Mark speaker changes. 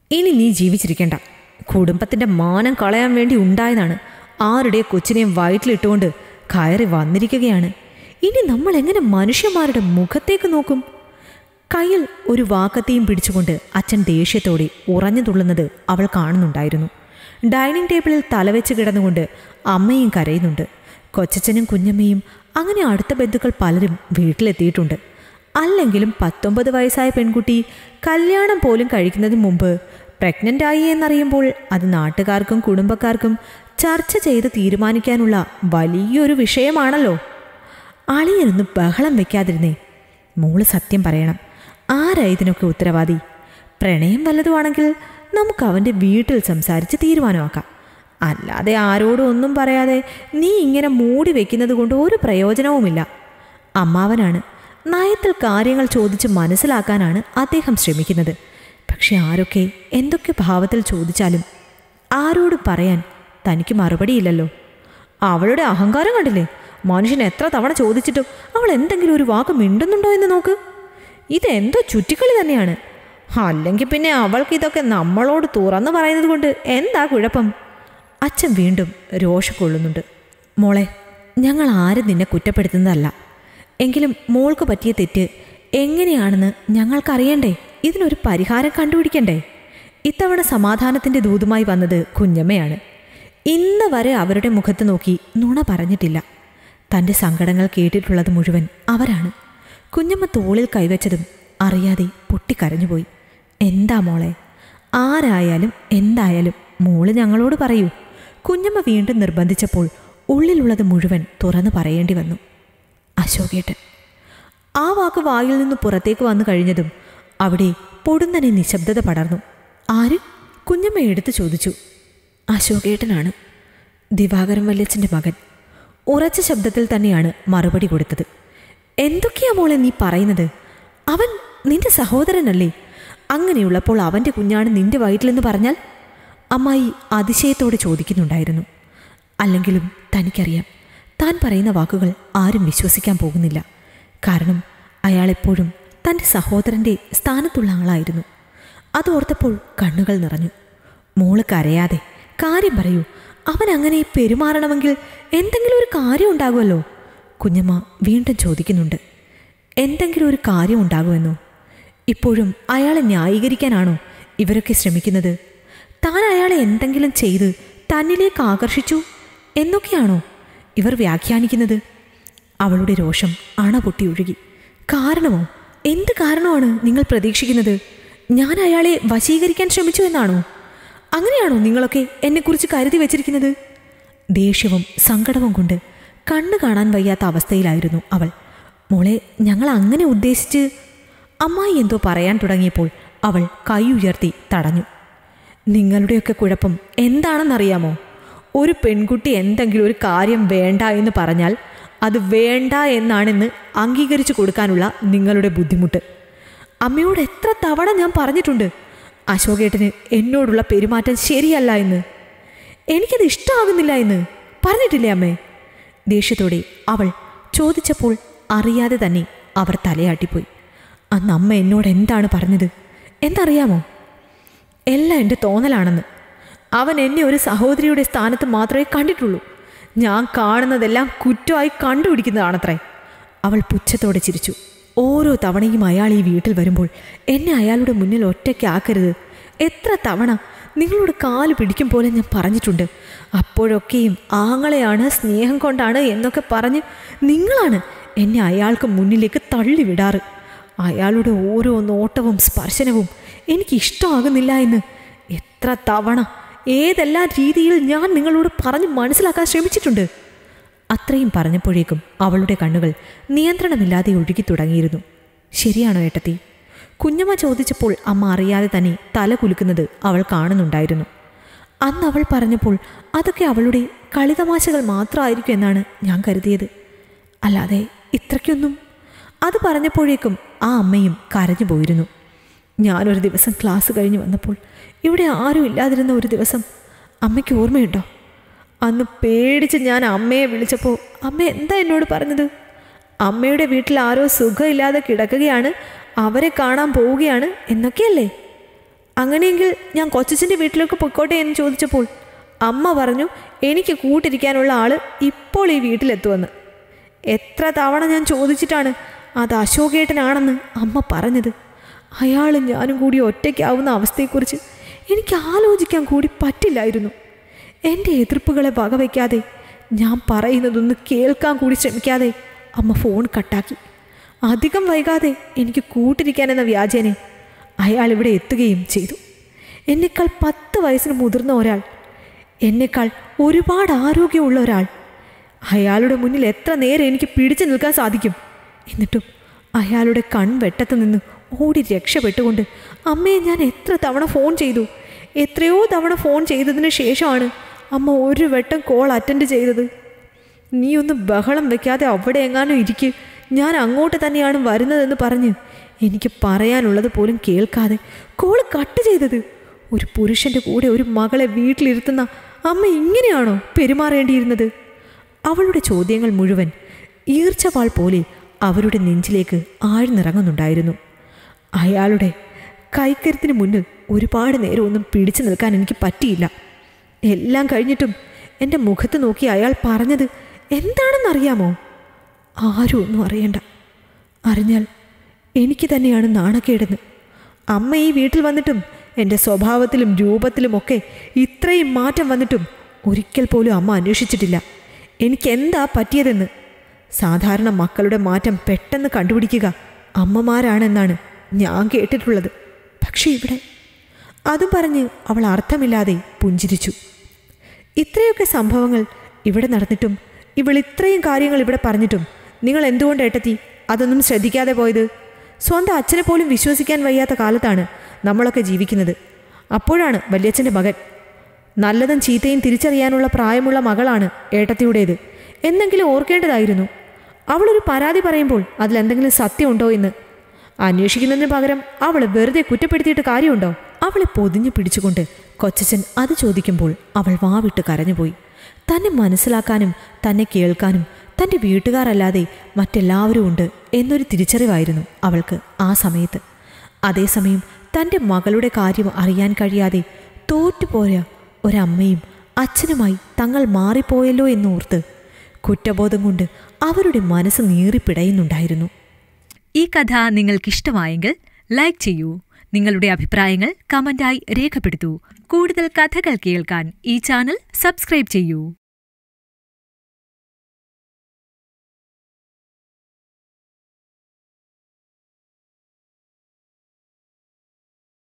Speaker 1: ഇനി നീ ജീവിച്ചിരിക്കണ്ട കുടുംബത്തിന്റെ മാനം കളയാൻ വേണ്ടി ഉണ്ടായതാണ് ആരുടെ കൊച്ചിനെയും വയറ്റിലിട്ടുകൊണ്ട് കയറി വന്നിരിക്കുകയാണ് ഇനി നമ്മൾ എങ്ങനെ മനുഷ്യന്മാരുടെ മുഖത്തേക്ക് നോക്കും കയ്യിൽ ഒരു വാക്കത്തെയും പിടിച്ചുകൊണ്ട് അച്ഛൻ ദേഷ്യത്തോടെ ഉറഞ്ഞു തുള്ളുന്നത് അവൾ കാണുന്നുണ്ടായിരുന്നു ഡൈനിങ് ടേബിളിൽ തലവെച്ച് കിടന്നുകൊണ്ട് അമ്മയും കരയുന്നുണ്ട് കൊച്ചച്ഛനും കുഞ്ഞമ്മയും അങ്ങനെ അടുത്ത ബന്ധുക്കൾ പലരും വീട്ടിലെത്തിയിട്ടുണ്ട് അല്ലെങ്കിലും പത്തൊമ്പത് വയസ്സായ പെൺകുട്ടി കല്യാണം പോലും കഴിക്കുന്നതിന് മുമ്പ് പ്രഗ്നൻ്റ് ആയി എന്നറിയുമ്പോൾ അത് നാട്ടുകാർക്കും കുടുംബക്കാർക്കും ചർച്ച ചെയ്ത് തീരുമാനിക്കാനുള്ള വലിയൊരു വിഷയമാണല്ലോ അളിയനൊന്ന് ബഹളം വെക്കാതിരുന്നേ മോള് സത്യം പറയണം ആരാ ഇതിനൊക്കെ ഉത്തരവാദി പ്രണയം വല്ലതുമാണെങ്കിൽ നമുക്ക് അവൻ്റെ വീട്ടിൽ സംസാരിച്ച് തീരുമാനമാക്കാം അല്ലാതെ ആരോടും ഒന്നും പറയാതെ നീ ഇങ്ങനെ മൂടി വെക്കുന്നത് കൊണ്ട് ഒരു പ്രയോജനവുമില്ല അമ്മാവനാണ് നയത്തിൽ കാര്യങ്ങൾ ചോദിച്ച് മനസ്സിലാക്കാനാണ് അദ്ദേഹം ശ്രമിക്കുന്നത് പക്ഷെ ആരൊക്കെ എന്തൊക്കെ ഭാവത്തിൽ ചോദിച്ചാലും ആരോടും പറയാൻ തനിക്ക് മറുപടിയില്ലല്ലോ അവളുടെ അഹങ്കാരം കണ്ടില്ലേ മനുഷ്യൻ എത്ര തവണ ചോദിച്ചിട്ടും അവൾ എന്തെങ്കിലും ഒരു വാക്ക് മിണ്ടുന്നുണ്ടോ എന്ന് നോക്ക് ഇതെന്തോ ചുറ്റിക്കളി തന്നെയാണ് അല്ലെങ്കിൽ പിന്നെ അവൾക്ക് ഇതൊക്കെ നമ്മളോട് തുറന്നു പറയുന്നത് കൊണ്ട് എന്താ കുഴപ്പം അച്ഛൻ വീണ്ടും രോഷം കൊള്ളുന്നുണ്ട് മോളെ ഞങ്ങൾ ആരും നിന്നെ കുറ്റപ്പെടുത്തുന്നതല്ല എങ്കിലും മോൾക്ക് പറ്റിയ തെറ്റ് എങ്ങനെയാണെന്ന് ഞങ്ങൾക്കറിയണ്ടേ ഇതിനൊരു പരിഹാരം കണ്ടുപിടിക്കണ്ടേ ഇത്തവണ സമാധാനത്തിൻ്റെ ദൂതുമായി വന്നത് കുഞ്ഞമ്മയാണ് ഇന്ന് വരെ അവരുടെ മുഖത്ത് നോക്കി നുണ പറഞ്ഞിട്ടില്ല തൻ്റെ സങ്കടങ്ങൾ കേട്ടിട്ടുള്ളത് മുഴുവൻ അവരാണ് കുഞ്ഞമ്മ തോളിൽ കൈവച്ചതും അറിയാതെ പൊട്ടിക്കരഞ്ഞുപോയി എന്താ മോളെ ആരായാലും എന്തായാലും മോള് ഞങ്ങളോട് പറയൂ കുഞ്ഞമ്മ വീണ്ടും നിർബന്ധിച്ചപ്പോൾ ഉള്ളിലുള്ളത് മുഴുവൻ തുറന്നു പറയേണ്ടി വന്നു അശോകേട്ടൻ ആ വാക്ക് വായിൽ നിന്ന് പുറത്തേക്ക് വന്നു കഴിഞ്ഞതും അവിടെ പൊടുന്നനെ നിശബ്ദത പടർന്നു ആര് കുഞ്ഞമ്മ എടുത്തു ചോദിച്ചു അശോകേട്ടനാണ് ദിവാകരൻ വല്യച്ഛൻ്റെ മകൻ ഉറച്ച ശബ്ദത്തിൽ തന്നെയാണ് മറുപടി കൊടുത്തത് എന്തൊക്കെയാ മോളെ നീ പറയുന്നത് അവൻ നിന്റെ സഹോദരനല്ലേ അങ്ങനെയുള്ളപ്പോൾ അവൻ്റെ കുഞ്ഞാണ് നിന്റെ വയറ്റിലെന്ന് പറഞ്ഞാൽ അമ്മായി അതിശയത്തോടെ ചോദിക്കുന്നുണ്ടായിരുന്നു അല്ലെങ്കിലും തനിക്കറിയാം താൻ പറയുന്ന വാക്കുകൾ ആരും വിശ്വസിക്കാൻ പോകുന്നില്ല കാരണം അയാളെപ്പോഴും തൻ്റെ സഹോദരൻ്റെ സ്ഥാനത്തുള്ള ആളായിരുന്നു അതോർത്തപ്പോൾ കണ്ണുകൾ നിറഞ്ഞു മോള് കരയാതെ കാര്യം പറയൂ അവൻ അങ്ങനെ പെരുമാറണമെങ്കിൽ എന്തെങ്കിലും ഒരു കാര്യം ഉണ്ടാകുമല്ലോ കുഞ്ഞമ്മ വീണ്ടും ചോദിക്കുന്നുണ്ട് എന്തെങ്കിലും ഒരു കാര്യം ഉണ്ടാകുമെന്നോ ഇപ്പോഴും അയാളെ ന്യായീകരിക്കാനാണോ ഇവരൊക്കെ ശ്രമിക്കുന്നത് താൻ അയാളെ എന്തെങ്കിലും ചെയ്ത് തന്നിലേക്ക് ആകർഷിച്ചു എന്നൊക്കെയാണോ ഇവർ വ്യാഖ്യാനിക്കുന്നത് അവളുടെ രോഷം അണ പൊട്ടി ഒഴുകി കാരണമോ എന്ത് കാരണമാണ് നിങ്ങൾ പ്രതീക്ഷിക്കുന്നത് ഞാൻ അയാളെ വശീകരിക്കാൻ ശ്രമിച്ചു എന്നാണോ അങ്ങനെയാണോ നിങ്ങളൊക്കെ എന്നെക്കുറിച്ച് കരുതി വച്ചിരിക്കുന്നത് ദേഷ്യവും സങ്കടവും കൊണ്ട് കണ്ണു കാണാൻ വയ്യാത്ത അവസ്ഥയിലായിരുന്നു അവൾ മോളെ ഞങ്ങൾ അങ്ങനെ ഉദ്ദേശിച്ച് അമ്മായി എന്തോ പറയാൻ തുടങ്ങിയപ്പോൾ അവൾ കൈ ഉയർത്തി തടഞ്ഞു നിങ്ങളുടെയൊക്കെ കുഴപ്പം എന്താണെന്നറിയാമോ ഒരു പെൺകുട്ടി എന്തെങ്കിലും ഒരു കാര്യം വേണ്ട എന്ന് പറഞ്ഞാൽ അത് വേണ്ട എന്നാണെന്ന് അംഗീകരിച്ചു കൊടുക്കാനുള്ള നിങ്ങളുടെ ബുദ്ധിമുട്ട് അമ്മയോട് എത്ര തവണ ഞാൻ പറഞ്ഞിട്ടുണ്ട് അശോകേട്ടന് എന്നോടുള്ള പെരുമാറ്റം ശരിയല്ല എന്ന് എനിക്കത് ഇഷ്ടമാകുന്നില്ല എന്ന് പറഞ്ഞിട്ടില്ലേ അമ്മേ ദേഷ്യത്തോടെ അവൾ ചോദിച്ചപ്പോൾ അറിയാതെ തന്നെ അവർ തലയാട്ടിപ്പോയി അന്ന് അമ്മ എന്നോട് എന്താണ് പറഞ്ഞത് എന്തറിയാമോ എല്ലാം എൻ്റെ തോന്നലാണെന്ന് അവൻ എന്നെ ഒരു സഹോദരിയുടെ സ്ഥാനത്ത് മാത്രമേ കണ്ടിട്ടുള്ളൂ ഞാൻ കാണുന്നതെല്ലാം കുറ്റമായി കണ്ടുപിടിക്കുന്നതാണത്രേ അവൾ പുച്ഛത്തോടെ ചിരിച്ചു ഓരോ തവണയും അയാൾ ഈ വീട്ടിൽ വരുമ്പോൾ എന്നെ അയാളുടെ മുന്നിൽ ഒറ്റയ്ക്കാക്കരുത് എത്ര തവണ നിങ്ങളോട് കാല് പിടിക്കും പോലെ ഞാൻ പറഞ്ഞിട്ടുണ്ട് അപ്പോഴൊക്കെയും ആങ്ങളെയാണ് സ്നേഹം കൊണ്ടാണ് എന്നൊക്കെ പറഞ്ഞ് നിങ്ങളാണ് എന്നെ അയാൾക്ക് മുന്നിലേക്ക് തള്ളിവിടാറ് അയാളുടെ ഓരോ നോട്ടവും സ്പർശനവും എനിക്ക് ഇഷ്ടമാകുന്നില്ല എന്ന് എത്ര തവണ ഏതെല്ലാം രീതിയിൽ ഞാൻ നിങ്ങളോട് പറഞ്ഞ് മനസ്സിലാക്കാൻ ശ്രമിച്ചിട്ടുണ്ട് അത്രയും പറഞ്ഞപ്പോഴേക്കും അവളുടെ കണ്ണുകൾ നിയന്ത്രണമില്ലാതെ ഒഴുകി തുടങ്ങിയിരുന്നു ശരിയാണോ ഏട്ടത്തി കുഞ്ഞമ്മ ചോദിച്ചപ്പോൾ അമ്മ അറിയാതെ തന്നെ തല കുലുക്കുന്നത് അവൾ കാണുന്നുണ്ടായിരുന്നു അന്ന് അവൾ പറഞ്ഞപ്പോൾ അതൊക്കെ അവളുടെ കളിതമാശകൾ മാത്രമായിരിക്കും എന്നാണ് ഞാൻ കരുതിയത് അല്ലാതെ ഇത്രയ്ക്കൊന്നും അത് പറഞ്ഞപ്പോഴേക്കും ആ അമ്മയും കരഞ്ഞു പോയിരുന്നു ഞാനൊരു ദിവസം ക്ലാസ് കഴിഞ്ഞ് വന്നപ്പോൾ ഇവിടെ ആരും ഇല്ലാതിരുന്ന ഒരു ദിവസം അമ്മയ്ക്ക് ഓർമ്മയുണ്ടോ അന്ന് പേടിച്ച് ഞാൻ അമ്മയെ വിളിച്ചപ്പോൾ അമ്മ എന്താ എന്നോട് പറഞ്ഞത് അമ്മയുടെ വീട്ടിൽ ആരോ സുഖമില്ലാതെ കിടക്കുകയാണ് അവരെ കാണാൻ പോവുകയാണ് എന്നൊക്കെയല്ലേ അങ്ങനെയെങ്കിൽ ഞാൻ കൊച്ചച്ഛൻ്റെ വീട്ടിലേക്ക് പൊയ്ക്കോട്ടെ എന്ന് ചോദിച്ചപ്പോൾ അമ്മ പറഞ്ഞു എനിക്ക് കൂട്ടിരിക്കാനുള്ള ആള് ഇപ്പോൾ ഈ വീട്ടിലെത്തുമെന്ന് എത്ര തവണ ഞാൻ ചോദിച്ചിട്ടാണ് അത് അശോകേട്ടനാണെന്ന് അമ്മ പറഞ്ഞത് അയാളും ഞാനും കൂടി ഒറ്റയ്ക്കാവുന്ന അവസ്ഥയെക്കുറിച്ച് എനിക്ക് ആലോചിക്കാൻ കൂടി പറ്റില്ലായിരുന്നു എൻ്റെ എതിർപ്പുകളെ വകവയ്ക്കാതെ ഞാൻ പറയുന്നതൊന്ന് കേൾക്കാൻ കൂടി ശ്രമിക്കാതെ അമ്മ ഫോൺ കട്ടാക്കി അധികം വൈകാതെ എനിക്ക് കൂട്ടിരിക്കാനെന്ന വ്യാജേനെ അയാൾ ഇവിടെ എത്തുകയും ചെയ്തു എന്നെക്കാൾ പത്ത് വയസ്സിന് മുതിർന്ന ഒരാൾ എന്നെക്കാൾ ഒരുപാട് ആരോഗ്യമുള്ള ഒരാൾ അയാളുടെ മുന്നിൽ എത്ര നേരം എനിക്ക് പിടിച്ചു നിൽക്കാൻ സാധിക്കും എന്നിട്ടും അയാളുടെ കൺവെട്ടത്ത് നിന്ന് ഓടി രക്ഷപ്പെട്ടുകൊണ്ട് അമ്മയെ ഞാൻ എത്ര തവണ ഫോൺ ചെയ്തു എത്രയോ തവണ ഫോൺ ചെയ്തതിന് ശേഷമാണ് അമ്മ ഒരു വട്ടം കോൾ അറ്റൻഡ് ചെയ്തത് നീ ഒന്ന് ബഹളം വെക്കാതെ അവിടെ എങ്ങാനും ഇരിക്ക് ഞാൻ അങ്ങോട്ട് തന്നെയാണ് വരുന്നതെന്ന് പറഞ്ഞ് എനിക്ക് പറയാനുള്ളത് പോലും കേൾക്കാതെ കോൾ കട്ട് ചെയ്തത് ഒരു പുരുഷൻ്റെ കൂടെ ഒരു മകളെ വീട്ടിലിരുത്തുന്ന അമ്മ ഇങ്ങനെയാണോ പെരുമാറേണ്ടിയിരുന്നത് അവളുടെ ചോദ്യങ്ങൾ മുഴുവൻ ഈർച്ചവാൾ പോലെ അവരുടെ നെഞ്ചിലേക്ക് ആഴ്ന്നിറങ്ങുന്നുണ്ടായിരുന്നു അയാളുടെ കൈക്കരുത്തിന് മുന്നിൽ ഒരുപാട് നേരം ഒന്നും പിടിച്ചു നിൽക്കാൻ എനിക്ക് പറ്റിയില്ല എല്ലാം കഴിഞ്ഞിട്ടും എൻ്റെ മുഖത്ത് നോക്കി അയാൾ പറഞ്ഞത് എന്താണെന്നറിയാമോ ആരും ഒന്നും അറിയണ്ട അറിഞ്ഞാൽ എനിക്ക് തന്നെയാണ് നാണക്കേടെന്ന് അമ്മ ഈ വീട്ടിൽ വന്നിട്ടും എൻ്റെ സ്വഭാവത്തിലും രൂപത്തിലുമൊക്കെ ഇത്രയും മാറ്റം വന്നിട്ടും ഒരിക്കൽ പോലും അമ്മ അന്വേഷിച്ചിട്ടില്ല എനിക്ക് എന്താ പറ്റിയതെന്ന് സാധാരണ മക്കളുടെ മാറ്റം പെട്ടെന്ന് കണ്ടുപിടിക്കുക അമ്മമാരാണെന്നാണ് ഞാൻ കേട്ടിട്ടുള്ളത് പക്ഷേ ഇവിടെ അതും പറഞ്ഞ് അവൾ അർത്ഥമില്ലാതെ പുഞ്ചിരിച്ചു ഇത്രയൊക്കെ സംഭവങ്ങൾ ഇവിടെ നടന്നിട്ടും ഇവൾ ഇത്രയും കാര്യങ്ങൾ ഇവിടെ പറഞ്ഞിട്ടും നിങ്ങൾ എന്തുകൊണ്ട് ഏട്ടത്തി അതൊന്നും ശ്രദ്ധിക്കാതെ പോയത് സ്വന്തം അച്ഛനെ പോലും വിശ്വസിക്കാൻ വയ്യാത്ത കാലത്താണ് നമ്മളൊക്കെ ജീവിക്കുന്നത് അപ്പോഴാണ് വല്യച്ഛൻ്റെ മകൻ നല്ലതും ചീത്തയും തിരിച്ചറിയാനുള്ള പ്രായമുള്ള മകളാണ് ഏട്ടത്തിയുടേത് എന്നെങ്കിലും ഓർക്കേണ്ടതായിരുന്നു അവളൊരു പരാതി പറയുമ്പോൾ അതിലെന്തെങ്കിലും സത്യമുണ്ടോ എന്ന് അന്വേഷിക്കുന്നതിന് പകരം അവളെ വെറുതെ കുറ്റപ്പെടുത്തിയിട്ട് കാര്യമുണ്ടോ അവളെ പൊതിഞ്ഞു പിടിച്ചുകൊണ്ട് കൊച്ചച്ചൻ അത് ചോദിക്കുമ്പോൾ അവൾ വാവിട്ട് കരഞ്ഞുപോയി തന്നെ മനസ്സിലാക്കാനും തന്നെ കേൾക്കാനും തൻ്റെ വീട്ടുകാരല്ലാതെ മറ്റെല്ലാവരും ഉണ്ട് എന്നൊരു തിരിച്ചറിവായിരുന്നു അവൾക്ക് ആ സമയത്ത് അതേസമയം തൻ്റെ മകളുടെ കാര്യം അറിയാൻ കഴിയാതെ തോറ്റുപോയ ഒരമ്മയും അച്ഛനുമായി തങ്ങൾ മാറിപ്പോയല്ലോ എന്നോർത്ത് കുറ്റബോധം കൊണ്ട് അവരുടെ മനസ്സ് നീറിപ്പിടയുന്നുണ്ടായിരുന്നു
Speaker 2: ഈ കഥ നിങ്ങൾക്കിഷ്ടമായെങ്കിൽ ലൈക്ക് ചെയ്യൂ നിങ്ങളുടെ അഭിപ്രായങ്ങൾ കമന്റായി രേഖപ്പെടുത്തൂ കൂടുതൽ കഥകൾ കേൾക്കാൻ ഈ ചാനൽ സബ്സ്ക്രൈബ് ചെയ്യൂ